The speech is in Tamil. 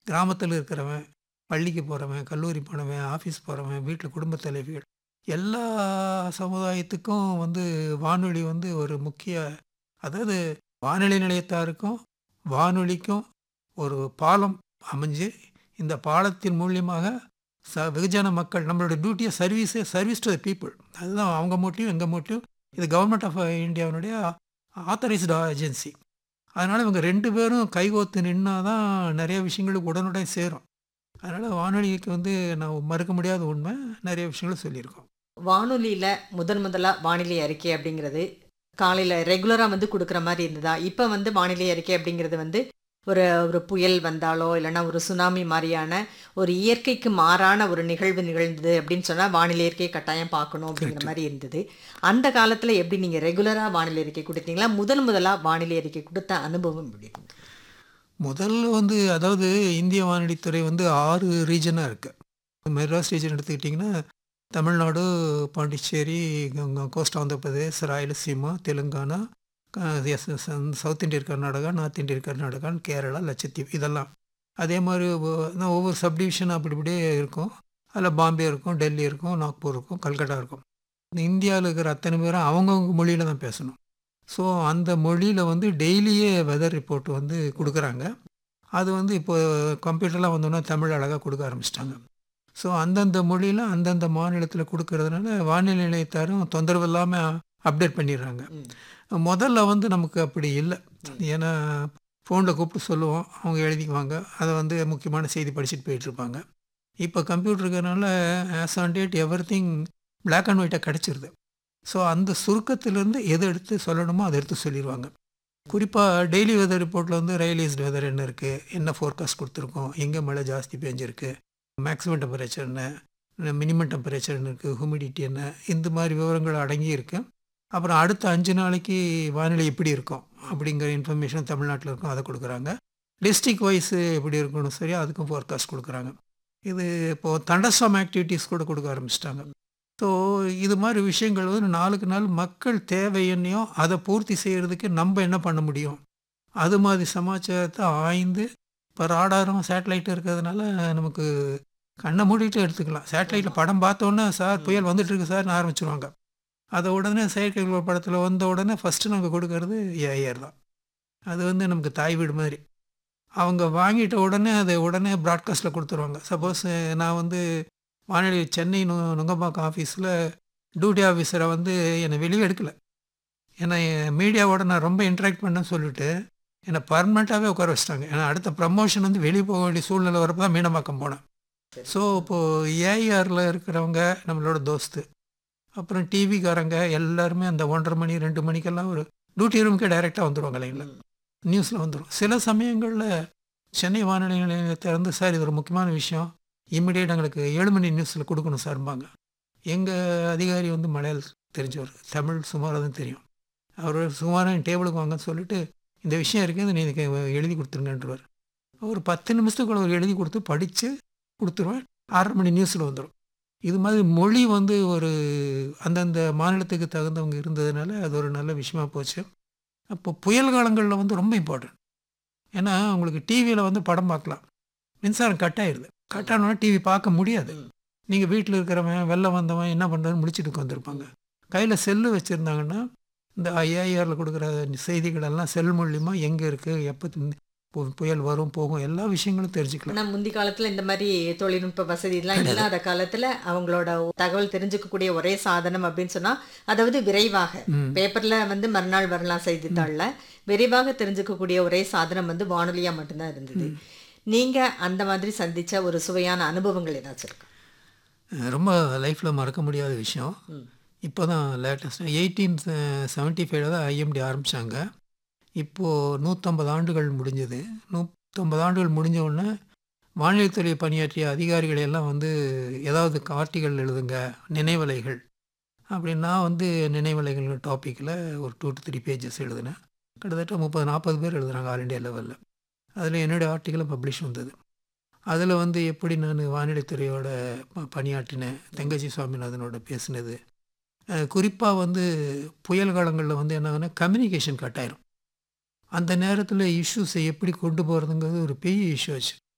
கிராமத்தில் இருக்கிறவன் பள்ளிக்கு போகிறவன் கல்லூரி போனவன் ஆஃபீஸ் போகிறவன் வீட்டில் குடும்ப தலைவிகள் எல்லா சமுதாயத்துக்கும் வந்து வானொலி வந்து ஒரு முக்கிய அதாவது வானொலி நிலையத்தாருக்கும் வானொலிக்கும் ஒரு பாலம் அமைஞ்சு இந்த பாலத்தின் மூலியமாக ச வெகுஜன மக்கள் நம்மளோட டியூட்டியை சர்வீஸே சர்வீஸ் டு த பீப்புள் அதுதான் அவங்க மோட்டிவ் எங்கள் மோட்டிவ் இது கவர்மெண்ட் ஆஃப் இந்தியாவினுடைய ஆத்தரைஸ்டு ஏஜென்சி அதனால் இவங்க ரெண்டு பேரும் கைகோத்து நின்னா தான் நிறைய விஷயங்களுக்கு உடனுடன் சேரும் அதனால் வானொலிக்கு வந்து நான் மறுக்க முடியாத உண்மை நிறைய விஷயங்களை சொல்லியிருக்கோம் வானொலியில் முதன் முதலாக வானிலை அறிக்கை அப்படிங்கிறது காலையில் ரெகுலராக வந்து கொடுக்குற மாதிரி இருந்ததா இப்போ வந்து வானிலை அறிக்கை அப்படிங்கிறது வந்து ஒரு ஒரு புயல் வந்தாலோ இல்லைன்னா ஒரு சுனாமி மாதிரியான ஒரு இயற்கைக்கு மாறான ஒரு நிகழ்வு நிகழ்ந்தது அப்படின்னு சொன்னால் வானிலை அறிக்கை கட்டாயம் பார்க்கணும் அப்படிங்கிற மாதிரி இருந்தது அந்த காலத்தில் எப்படி நீங்கள் ரெகுலராக வானிலை அறிக்கை கொடுத்தீங்களா முதல் முதலாக வானிலை அறிக்கை கொடுத்த அனுபவம் எப்படி இருந்தது? முதல்ல வந்து அதாவது இந்திய வானொலித்துறை வந்து ஆறு ரீஜனாக இருக்குது மெட்ராஸ் ரீஜன் எடுத்துக்கிட்டிங்கன்னா Tamil Nadu Pondicherry coast Andhra Pradesh Rayalaseema Telangana S south Indian Karnataka north Indian Karnataka Kerala லட்சத்தீவு இதெல்லாம் அதே மாதிரி ஒவ்வொரு சப்டிவிஷன் அப்படி இப்படியே இருக்கும் அதில் பாம்பே இருக்கும் டெல்லி இருக்கும் நாக்பூர் இருக்கும் கல்கட்டா இருக்கும் இந்தியாவில் இருக்கிற அத்தனை பேரும் அவங்கவுங்க மொழியில் தான் பேசணும் ஸோ அந்த மொழியில் வந்து டெய்லியே வெதர் ரிப்போர்ட் வந்து கொடுக்குறாங்க அது வந்து இப்போ கம்ப்யூட்டர்லாம் வந்தோன்னா தமிழ் அழகாக கொடுக்க ஆரம்பிச்சிட்டாங்க ஸோ அந்தந்த மொழியில் அந்தந்த மாநிலத்தில் கொடுக்கறதுனால வானிலை நிலையத்தாரும் தொந்தரவு இல்லாமல் அப்டேட் பண்ணிடுறாங்க முதல்ல வந்து நமக்கு அப்படி இல்லை ஏன்னா ஃபோனில் கூப்பிட்டு சொல்லுவோம் அவங்க எழுதிக்குவாங்க அதை வந்து முக்கியமான செய்தி படிச்சுட்டு போயிட்டுருப்பாங்க இப்போ கம்ப்யூட்டர் இருக்கிறனால as on date everything black and ஒயிட்டாக கிடச்சிருது ஸோ அந்த சுருக்கத்திலேருந்து எதை எடுத்து சொல்லணுமோ அதை எடுத்து சொல்லிடுவாங்க குறிப்பாக டெய்லி வெதர் ரிப்போர்ட்டில் வந்து ரயிலேஸ்டு வெதர் என்ன இருக்குது என்ன ஃபோர்காஸ்ட் கொடுத்துருக்கோம் எங்கே மழை ஜாஸ்தி பெஞ்சிருக்கு மேக்ஸிமம் டெம்பரேச்சர் என்ன மினிமம் டெம்பரேச்சர் என்ன இருக்குது ஹியூமிடிட்டி என்ன இந்த மாதிரி விவரங்கள் அடங்கி இருக்கு அப்புறம் அடுத்த அஞ்சு நாளைக்கு வானிலை எப்படி இருக்கும் அப்படிங்கிற இன்ஃபர்மேஷன் தமிழ்நாட்டில் இருக்கும் அதை கொடுக்குறாங்க டிஸ்ட்ரிக் வைஸ் எப்படி இருக்கணும் சரி அதுக்கும் ஃபோர்காஸ்ட் கொடுக்குறாங்க இது இப்போது தண்டஸ்டாம் ஆக்டிவிட்டீஸ் கூட கொடுக்க ஆரம்பிச்சிட்டாங்க ஸோ இது மாதிரி விஷயங்கள் வந்து நாளுக்கு நாள் மக்கள் தேவை என்னையோ அதை பூர்த்தி செய்கிறதுக்கு நம்ம என்ன பண்ண முடியும் அது மாதிரி சமாச்சாரத்தை ஆய்ந்து இப்போ ராடாரும் சேட்டலைட்டும் இருக்கிறதுனால நமக்கு கண்ணை மூடிட்டு எடுத்துக்கலாம் சேட்டலைட்டில் படம் பார்த்தோன்னே சார் புயல் வந்துட்டு இருக்கு சார்னு ஆரம்பிச்சிருவாங்க அதை உடனே செயற்கைக்கோள் படத்தில் வந்த உடனே ஃபஸ்ட்டு நாங்கள் கொடுக்கறது ஏஐஆர் தான் அது வந்து நமக்கு தாய் வீடு மாதிரி அவங்க வாங்கிட்ட உடனே அதை உடனே ப்ராட்காஸ்ட்டில் கொடுத்துருவாங்க சப்போஸ் நான் வந்து வானொலி சென்னை நு நுங்கம்பாக்கம் ஆஃபீஸில் டியூட்டி ஆஃபீஸரை வந்து என்னை வெளியே எடுக்கலை ஏன்னா மீடியாவோட நான் ரொம்ப இன்ட்ராக்ட் பண்ணேன்னு சொல்லிட்டு என்னை பர்மனெண்ட்டாகவே உட்கார வச்சிட்டாங்க ஏன்னா அடுத்த ப்ரமோஷன் வந்து வெளியே போக வேண்டிய சூழ்நிலை வரப்போ தான் மீனம்பாக்கம் போனேன் ஸோ இப்போது ஏஐஆரில் இருக்கிறவங்க நம்மளோட தோஸ்து அப்புறம் டிவிக்காரங்க எல்லாருமே அந்த ஒன்றரை மணி ரெண்டு மணிக்கெல்லாம் ஒரு டியூட்டி ரூமுக்கே டைரெக்டாக வந்துடுவாங்க லைனில் நியூஸில் வந்துடும் சில சமயங்களில் சென்னை வானொலி நிலையத்தை வந்து சார் இது ஒரு முக்கியமான விஷயம் இம்மிடியேட் எங்களுக்கு ஏழு மணி நியூஸில் கொடுக்கணும் சார்பாங்க எங்கள் அதிகாரி வந்து மலையாளம் தெரிஞ்சவர் தமிழ் சுமாராக தான் தெரியும் அவர் சுமாராக என் டேபிளுக்கு வாங்கன்னு சொல்லிட்டு இந்த விஷயம் இருக்குது நீ இதுக்கு எழுதி கொடுத்துருங்கன்றவர் ஒரு பத்து நிமிஷத்துக்குள்ள ஒரு எழுதி கொடுத்து படித்து கொடுத்துருவேன் ஆறரை மணி நியூஸில் வந்துடும் இது மாதிரி மொழி வந்து ஒரு அந்தந்த மாநிலத்துக்கு தகுந்தவங்க இருந்ததுனால அது ஒரு நல்ல விஷயமா போச்சு அப்போ புயல் காலங்களில் வந்து ரொம்ப இம்பார்ட்டன்ட் ஏன்னா உங்களுக்கு டிவியில் வந்து படம் பார்க்கலாம் மின்சாரம் கட் ஆயிடுது கட் ஆனோன்னா டிவி பார்க்க முடியாது நீங்கள் வீட்டில் இருக்கிறவன் வெளில வந்தவன் என்ன பண்ணுறதுன்னு முடிச்சுட்டு உட்காந்துருப்பாங்க கையில் செல்லு வச்சுருந்தாங்கன்னா இந்த ஐஏஆரில் கொடுக்குற செய்திகள் எல்லாம் செல் மூலியமாக எங்கே இருக்குது எப்போ புயல் வரும் போகும் எல்லா விஷயங்களும் தெரிஞ்சுக்கலாம் ஆனால் முந்தி காலத்தில் இந்த மாதிரி தொழில்நுட்ப வசதிலாம் இல்லாத காலத்தில் அவங்களோட தகவல் தெரிஞ்சுக்கக்கூடிய ஒரே சாதனம் அப்படின்னு சொன்னால் அதாவது விரைவாக பேப்பரில் வந்து மறுநாள் வரலாம் செய்தித்தாளில் விரைவாக தெரிஞ்சுக்கக்கூடிய ஒரே சாதனம் வந்து வானொலியாக மட்டும்தான் இருந்தது நீங்கள் அந்த மாதிரி சந்தித்த ஒரு சுவையான அனுபவங்கள் ஏதாச்சும் இருக்கா ரொம்ப லைஃப்பில் மறக்க முடியாத விஷயம் இப்போ தான் லேட்டஸ்ட்டாக எயிட்டீன் செவன்ட்டி ஃபைவ்ல தான் ஐஎம்டி ஆரம்பித்தாங்க இப்போது நூற்றம்பது ஆண்டுகள் முடிஞ்சது நூற்றம்பது ஆண்டுகள் முடிஞ்ச உடனே வானிலைத்துறை பணியாற்றிய அதிகாரிகள் எல்லாம் வந்து ஏதாவது கார்ட்டிகள் எழுதுங்க நினைவலைகள் அப்படின்னா வந்து நினைவலைகள் டாப்பிக்கில் ஒரு டூ டு த்ரீ பேஜஸ் எழுதினேன் கிட்டத்தட்ட முப்பது நாற்பது பேர் எழுதுனாங்க ஆல் இண்டியா லெவலில் அதில் என்னுடைய ஆர்டிக்கலும் பப்ளிஷ் வந்தது அதில் வந்து எப்படி நான் வானிலைத்துறையோட பணியாற்றினேன் தெங்கச்சி சுவாமிநாதனோட பேசினது குறிப்பாக வந்து புயல் காலங்களில் வந்து என்னாகனா கம்யூனிகேஷன் கட் ஆயிரும் அந்த நேரத்தில் இஷ்யூஸை எப்படி கொண்டு போகிறதுங்கிறது ஒரு பெரிய இஷ்யூ ஆச்சு